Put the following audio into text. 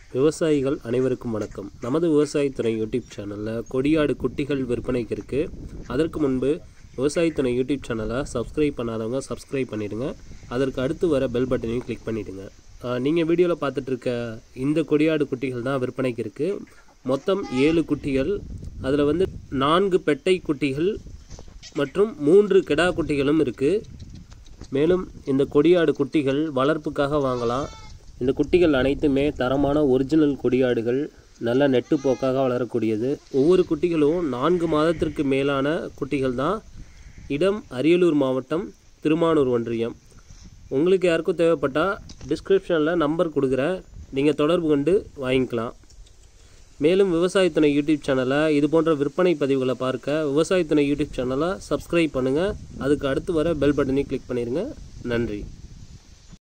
விவசாயிகள் அனைவருக்கும் வணக்கம் நமது விவசாயத்துறை யூடியூப் சேனலில் கொடியாடு குட்டிகள் விற்பனைக்கு இருக்குது அதற்கு முன்பு விவசாயத்துறை யூடியூப் சேனலை சப்ஸ்கிரைப் பண்ணாதவங்க சப்ஸ்கிரைப் பண்ணிடுங்க அதற்கு அடுத்து வர பெல் பட்டனையும் கிளிக் பண்ணிவிடுங்க நீங்கள் வீடியோவில் பார்த்துட்ருக்க இந்த கொடியாடு குட்டிகள் தான் விற்பனைக்கு இருக்குது மொத்தம் ஏழு குட்டிகள் அதில் வந்து நான்கு பெட்டை குட்டிகள் மற்றும் மூன்று கிடா குட்டிகளும் இருக்குது மேலும் இந்த கொடியாடு குட்டிகள் வளர்ப்புக்காக வாங்கலாம் இந்த குட்டிகள் அனைத்துமே தரமான ஒரிஜினல் கொடியாடுகள் நல்ல நெட்டுப்போக்காக வளரக்கூடியது ஒவ்வொரு குட்டிகளும் நான்கு மாதத்திற்கு மேலான குட்டிகள் தான் இடம் அரியலூர் மாவட்டம் திருமானூர் ஒன்றியம் உங்களுக்கு யாருக்கும் தேவைப்பட்டால் டிஸ்கிரிப்ஷனில் நம்பர் கொடுக்குறேன் நீங்கள் தொடர்பு கொண்டு வாங்கிக்கலாம் மேலும் விவசாயத்துறை யூடியூப் சேனலை இது போன்ற விற்பனை பதிவுகளை பார்க்க விவசாயத்துறை யூடியூப் சேனலை சப்ஸ்கிரைப் பண்ணுங்கள் அதுக்கு அடுத்து வர பெல் பட்டனை கிளிக் பண்ணிடுங்க நன்றி